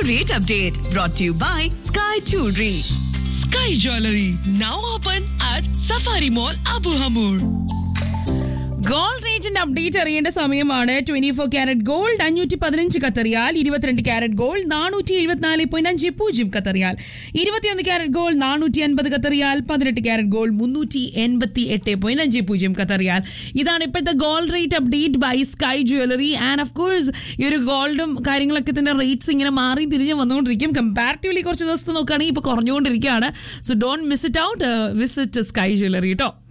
rate update brought to you by Sky Jewelry. Sky Jewelry now open at Safari Mall Abu Hamur. Gold റേറ്റിന്റെ update അറിയേണ്ട സമയമാണ് twenty four carat gold അഞ്ഞൂറ്റി പതിനഞ്ച് കത്തറിയാൽ ഇരുപത്തിരണ്ട് carrot gold നാനൂറ്റി എഴുപത്തിനാല് point അഞ്ച് പൂജ്യം കത്തറിയാൽ ഇരുപത്തിയൊന്ന് ക്യാരറ്റ് ഗോൾഡ് നാനൂറ്റി അൻപത് കത്തറിയാൽ പതിനെട്ട് ക്യാരറ്റ് ഗോൾഡ് മുന്നൂറ്റി എൺപത്തി എട്ട് പോയിന്റ് അഞ്ച് പൂജ്യം കത്തറിയാൽ ഇതാണ് ഇപ്പോഴത്തെ gold rate update by Sky Jewellery and of course ഈ ഒരു ഗോൾഡും കാര്യങ്ങളൊക്കെ തന്നെ റേറ്റ്സ് ഇങ്ങനെ മാറി തിരിഞ്ഞ് വന്നുകൊണ്ടിരിക്കും കമ്പാരിറ്റീവ്ലി കുറച്ച് ദിവസത്തെ നോക്കുകയാണെങ്കിൽ ഇപ്പോൾ കുറഞ്ഞുകൊണ്ടിരിക്കുകയാണ് so don't miss it out visit Sky Jewellery കേട്ടോ